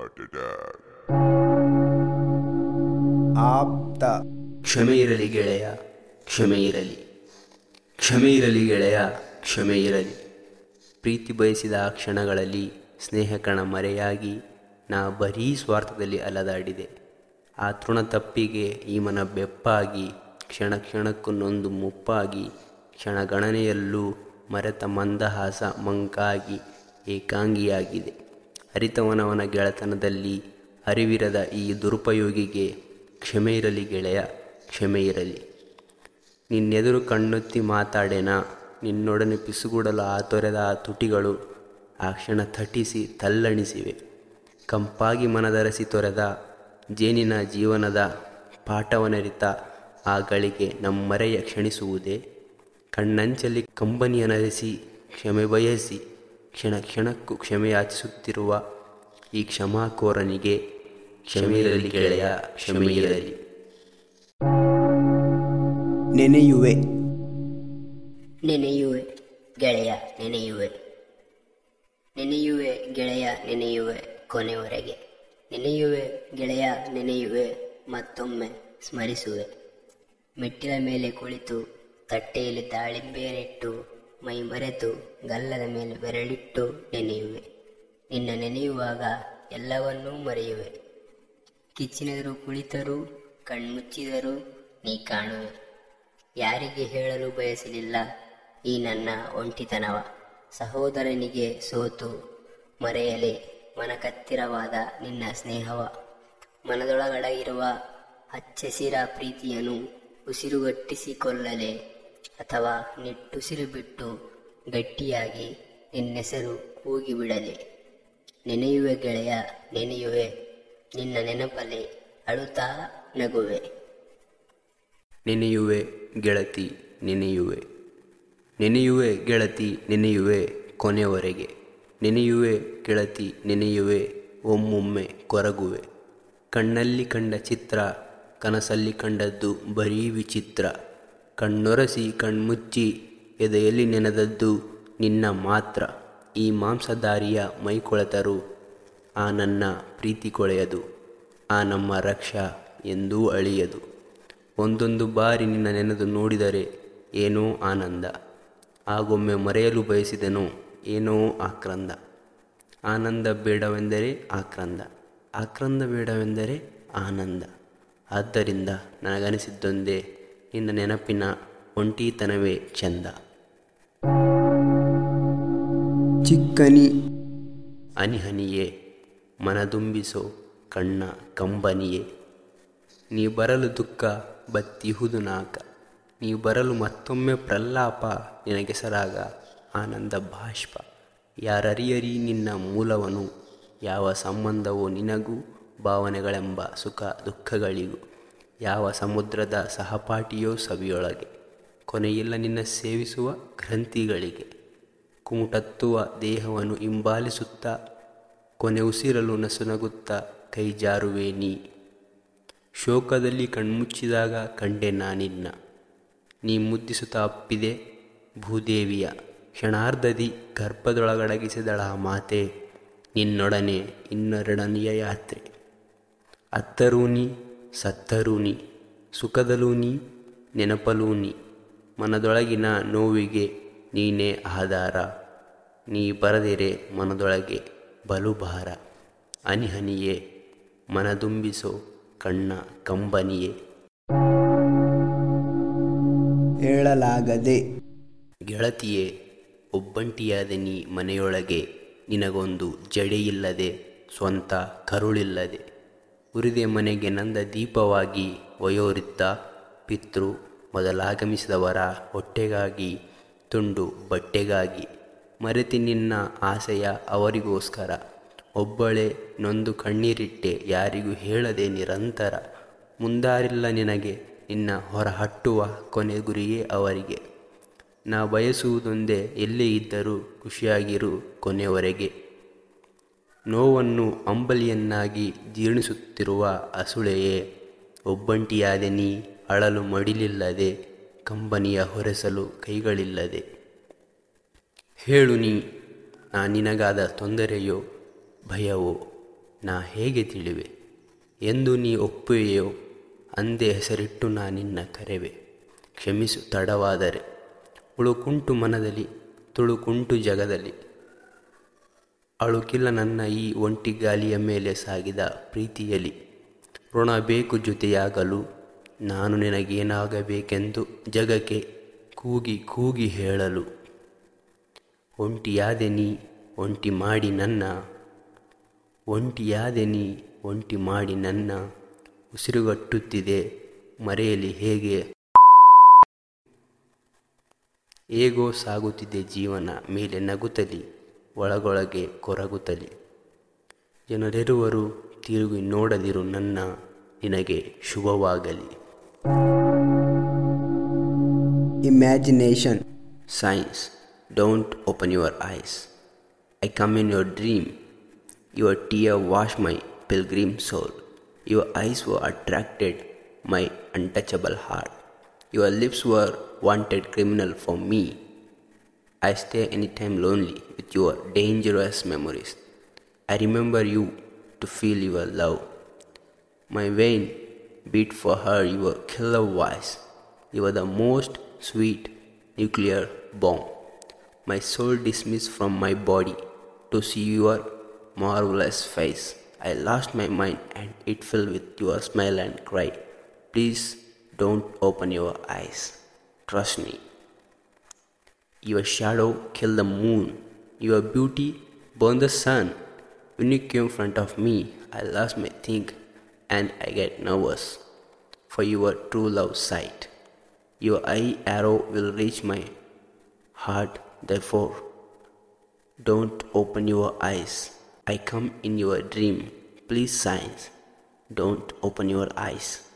heart attack. ಆಪ್ತ ಕ್ಷಮೆ ಇರಲಿ ಗೆಳೆಯ ಕ್ಷಮೆ ಇರಲಿ ಕ್ಷಮೆ ಇರಲಿ ಗೆಳೆಯ ಕ್ಷಮೆ ಇರಲಿ ಪ್ರೀತಿ ಬಯಸಿದ ಆ ಕ್ಷಣಗಳಲ್ಲಿ ಸ್ನೇಹಕಣ ಮರೆಯಾಗಿ ನಾ ಬರೀ ಸ್ವಾರ್ಥದಲ್ಲಿ ಅಲದಾಡಿದೆ ಆ ತೃಣ ತಪ್ಪಿಗೆ ಈ ಮನ ಬೆಪ್ಪಾಗಿ ಕ್ಷಣ ಕ್ಷಣಕ್ಕೂ ನೊಂದು ಮುಪ್ಪಾಗಿ ಕ್ಷಣಗಣನೆಯಲ್ಲೂ ಮರೆತ ಮಂದಹಾಸ ಮಂಕಾಗಿ ಏಕಾಂಗಿಯಾಗಿದೆ ಅರಿತವನವನ ಗೆಳೆತನದಲ್ಲಿ ಅರಿವಿರದ ಈ ದುರುಪಯೋಗಿಗೆ ಕ್ಷಮೆ ಇರಲಿ ಗೆಳೆಯ ಕ್ಷಮೆ ಇರಲಿ ನಿನ್ನೆದುರು ಕಣ್ಣೊತ್ತಿ ಮಾತಾಡೇನ ನಿನ್ನೊಡನೆ ಪಿಸುಗುಡಲು ಆ ತೊರೆದ ಆ ತುಟಿಗಳು ಆ ಕ್ಷಣ ಥಟಿಸಿ ತಲ್ಲಣಿಸಿವೆ ಕಂಪಾಗಿ ಮನದರಸಿ ತೊರೆದ ಜೇನಿನ ಜೀವನದ ಪಾಠವನರಿತ ಆ ಗಳಿಗೆ ನಮ್ಮರೆಯ ಕ್ಷಣಿಸುವುದೇ ಕಣ್ಣಂಚಲ್ಲಿ ಕಂಬನಿಯ ನರೆಸಿ ಕ್ಷಮೆ ಬಯಸಿ ಕ್ಷಣ ಕ್ಷಣಕ್ಕೂ ಕ್ಷಮೆ ಯಾಚಿಸುತ್ತಿರುವ ಈ ಕ್ಷಮಾಕೋರನಿಗೆ ಕ್ಷಮೆ ಇರಲಿ ಗೆಳೆಯ ಕ್ಷಮೆ ಇರಲಿ ನೆನೆಯುವೆ ನೆನೆಯುವೆ ಗೆಳೆಯ ನೆನೆಯುವೆ ನೆನೆಯುವೆ ಗೆಳೆಯ ನೆನೆಯುವೆ ಕೊನೆವರೆಗೆ ನೆನೆಯುವೆ ಗೆಳೆಯ ನೆನೆಯುವೆ ಮತ್ತೊಮ್ಮೆ ಸ್ಮರಿಸುವೆ ಮೆಟ್ಟಿಲ ಮೇಲೆ ಕುಳಿತು ತಟ್ಟೆಯಲ್ಲಿ ದಾಳಿಂಬೆಯನ್ನಿಟ್ಟು ಮೈ ಮರೆತು ಗಲ್ಲದ ಮೇಲೆ ಬೆರಳಿಟ್ಟು ನೆನೆಯುವೆ ನಿನ್ನ ನೆನೆಯುವಾಗ ಎಲ್ಲವನ್ನೂ ಮರೆಯುವೆ ಕಿಚ್ಚಿನೆದುರು ಕುಳಿತರೂ ಕಣ್ಮುಚ್ಚಿದರೂ ನೀ ಕಾಣುವೆ ಯಾರಿಗೆ ಹೇಳಲು ಬಯಸಲಿಲ್ಲ ಈ ನನ್ನ ಒಂಟಿತನವ ಸಹೋದರನಿಗೆ ಸೋತು ಮರೆಯಲೆ ಮನಕತ್ತಿರವಾದ ನಿನ್ನ ಸ್ನೇಹವ ಮನದೊಳಗಡಗಿರುವ ಹಚ್ಚೆಸಿರ ಪ್ರೀತಿಯನ್ನು ಉಸಿರುಗಟ್ಟಿಸಿಕೊಳ್ಳಲೆ ಅಥವಾ ನಿಟ್ಟುಸಿರು ಬಿಟ್ಟು ಗಟ್ಟಿಯಾಗಿ ನಿನ್ನೆಸರು ಕೂಗಿಬಿಡಲೆ ನೆನೆಯುವೆ ಗೆಳೆಯ ನೆನೆಯುವೆ ನಿನ್ನ ನೆನಪಲೆ ಅಳುತ್ತಾ ನಗುವೆ ನೆನೆಯುವೆ ಗೆಳತಿ ನೆನೆಯುವೆ ನೆನೆಯುವೆ ಗೆಳತಿ ನೆನೆಯುವೆ ಕೊನೆಯವರೆಗೆ ನೆನೆಯುವೆ ಗೆಳತಿ ನೆನೆಯುವೆ ಒಮ್ಮೊಮ್ಮೆ ಕೊರಗುವೆ ಕಣ್ಣಲ್ಲಿ ಕಂಡ ಚಿತ್ರ ಕನಸಲ್ಲಿ ಕಂಡದ್ದು ಬರೀ ವಿಚಿತ್ರ ಕಣ್ಣೊರಸಿ ಕಣ್ಮುಚ್ಚಿ ಎದೆಯಲ್ಲಿ ನೆನೆದದ್ದು ನಿನ್ನ ಮಾತ್ರ ಈ ಮಾಂಸದಾರಿಯ ಮೈಕೊಳೆತರು ಆ ನನ್ನ ಪ್ರೀತಿ ಕೊಳೆಯದು ಆ ನಮ್ಮ ರಕ್ಷಾ ಎಂದೂ ಅಳಿಯದು ಒಂದೊಂದು ಬಾರಿ ನಿನ್ನ ನೆನೆದು ನೋಡಿದರೆ ಏನೋ ಆನಂದ ಆಗೊಮ್ಮೆ ಮರೆಯಲು ಬಯಸಿದೆನೋ ಏನೋ ಆಕ್ರಂದ ಆನಂದ ಬೇಡವೆಂದರೆ ಆಕ್ರಂದ ಆಕ್ರಂದ ಬೇಡವೆಂದರೆ ಆನಂದ ಆದ್ದರಿಂದ ನನಗನಿಸಿದ್ದೊಂದೇ ನಿನ್ನ ನೆನಪಿನ ಒಂಟಿತನವೇ ಚೆಂದ ಚಿಕ್ಕನಿ ಹನಿಹನಿಯೇ ಮನದುಂಬಿಸೋ ಕಣ್ಣ ಕಂಬನಿಯೇ ನೀ ಬರಲು ದುಃಖ ಬತ್ತಿಹುದು ನಾಕ ನೀ ಬರಲು ಮತ್ತೊಮ್ಮೆ ಪ್ರಲ್ಲಾಪ ನಿನಗೆಸರಾಗ ಆನಂದ ಬಾಷ್ಪ ಯಾರರಿಯರಿ ನಿನ್ನ ಮೂಲವನು ಯಾವ ಸಂಬಂಧವೋ ನಿನಗೂ ಭಾವನೆಗಳೆಂಬ ಸುಖ ದುಃಖಗಳಿಗೂ ಯಾವ ಸಮುದ್ರದ ಸಹಪಾಠಿಯೋ ಸವಿಯೊಳಗೆ ಕೊನೆಯಿಲ್ಲ ನಿನ್ನ ಸೇವಿಸುವ ಗ್ರಂಥಿಗಳಿಗೆ ಕುಮುಟತ್ತುವ ದೇಹವನ್ನು ಹಿಂಬಾಲಿಸುತ್ತಾ ಕೊನೆ ಉಸಿರಲು ನಸುನಗುತ್ತಾ ಕೈ ಜಾರುವೆ ನೀ ಶೋಕದಲ್ಲಿ ಕಣ್ಮುಚ್ಚಿದಾಗ ಕಂಡೆ ನಾನಿನ್ನ ನೀ ಮುದ್ದಿಸುತ್ತಾ ಅಪ್ಪಿದೆ ಭೂದೇವಿಯ ಕ್ಷಣಾರ್ಧದಿ ಗರ್ಭದೊಳಗಡಗಿಸಿದಳ ಮಾತೆ ನಿನ್ನೊಡನೆ ಇನ್ನೆರಡನೆಯ ಯಾತ್ರೆ ಅತ್ತರೂ ನೀ ಸತ್ತರೂ ನೀ ಸುಖದಲ್ಲೂ ನೀ ನೆನಪಲೂ ನೀ ಮನದೊಳಗಿನ ನೋವಿಗೆ ನೀನೇ ಆಧಾರ ನೀ ಬರದಿರೆ ಮನದೊಳಗೆ ಬಲು ಭಾರ ಹನಿಹನಿಯೇ ಮನದುಂಬಿಸೋ ಕಣ್ಣ ಕಂಬನಿಯೇ ಹೇಳಲಾಗದೆ ಗೆಳತಿಯೇ ಒಬ್ಬಂಟಿಯಾದ ನೀ ಮನೆಯೊಳಗೆ ನಿನಗೊಂದು ಜಡೆಯಿಲ್ಲದೆ ಸ್ವಂತ ಕರುಳಿಲ್ಲದೆ ಉರಿದೆ ಮನೆಗೆ ನಂದ ದೀಪವಾಗಿ ವಯೋವೃದ್ಧ ಪಿತೃ ಮೊದಲಾಗಮಿಸಿದವರ ಹೊಟ್ಟೆಗಾಗಿ ತುಂಡು ಬಟ್ಟೆಗಾಗಿ ಮರೆತಿ ನಿನ್ನ ಆಸೆಯ ಅವರಿಗೋಸ್ಕರ ಒಬ್ಬಳೇ ನೊಂದು ಕಣ್ಣೀರಿಟ್ಟೆ ಯಾರಿಗೂ ಹೇಳದೆ ನಿರಂತರ ಮುಂದಾರಿಲ್ಲ ನಿನಗೆ ನಿನ್ನ ಹೊರಹಟ್ಟುವ ಕೊನೆ ಗುರಿಯೇ ಅವರಿಗೆ ನಾ ಬಯಸುವುದೊಂದೇ ಎಲ್ಲೇ ಇದ್ದರೂ ಖುಷಿಯಾಗಿರು ಕೊನೆಯವರೆಗೆ ನೋವನ್ನು ಅಂಬಲಿಯನ್ನಾಗಿ ಜೀರ್ಣಿಸುತ್ತಿರುವ ಅಸುಳೆಯೇ ಒಬ್ಬಂಟಿಯಾದೆ ನೀ ಅಳಲು ಮಡಿಲಿಲ್ಲದೆ ಕಂಬನಿಯ ಹೊರೆಸಲು ಕೈಗಳಿಲ್ಲದೆ ಹೇಳು ನೀ ನಾ ನಿನಗಾದ ತೊಂದರೆಯೋ ಭಯವೋ ನಾ ಹೇಗೆ ತಿಳಿವೆ ಎಂದು ನೀ ಒಪ್ಪುವೆಯೋ ಅಂದೇ ಹೆಸರಿಟ್ಟು ನಾ ನಿನ್ನ ಕರೆವೆ ಕ್ಷಮಿಸು ತಡವಾದರೆ ಉಳುಕುಂಟು ಮನದಲ್ಲಿ ತುಳುಕುಂಟು ಜಗದಲ್ಲಿ ಅಳುಕಿಲ್ಲ ನನ್ನ ಈ ಒಂಟಿ ಗಾಲಿಯ ಮೇಲೆ ಸಾಗಿದ ಪ್ರೀತಿಯಲಿ ಋಣ ಬೇಕು ಜೊತೆಯಾಗಲು ನಾನು ನಿನಗೇನಾಗಬೇಕೆಂದು ಜಗಕ್ಕೆ ಕೂಗಿ ಕೂಗಿ ಹೇಳಲು ಒಂಟಿಯಾದೆ ನೀ ಒಂಟಿ ಮಾಡಿ ನನ್ನ ಒಂಟಿಯಾದೆ ನೀ ಒಂಟಿ ಮಾಡಿ ನನ್ನ ಉಸಿರುಗಟ್ಟುತ್ತಿದೆ ಮರೆಯಲಿ ಹೇಗೆ ಹೇಗೋ ಸಾಗುತ್ತಿದೆ ಜೀವನ ಮೇಲೆ ನಗುತ್ತಲಿ ಒಳಗೊಳಗೆ ಕೊರಗುತ್ತಲಿ ಜನರಿರುವರು ತಿರುಗಿ ನೋಡದಿರು ನನ್ನ ನಿನಗೆ ಶುಭವಾಗಲಿ imagination, Science, don't open your eyes. I come in your dream. Your tear washed my pilgrim soul. Your eyes were attracted my untouchable heart. Your lips were wanted criminal for me. I stay anytime lonely with your dangerous memories. I remember you to feel your love. My vein beat for her your killer voice. You are the most sweet nuclear bomb. My soul dismissed from my body to see your marvelous face. I lost my mind and it filled with your smile and cry. Please don't open your eyes. Trust me. Your shadow killed the moon. Your beauty burned the sun. When you came in front of me, I lost my think and I get nervous for your true love sight. Your eye arrow will reach my heart, therefore, don't open your eyes. I come in your dream. Please, science, don't open your eyes.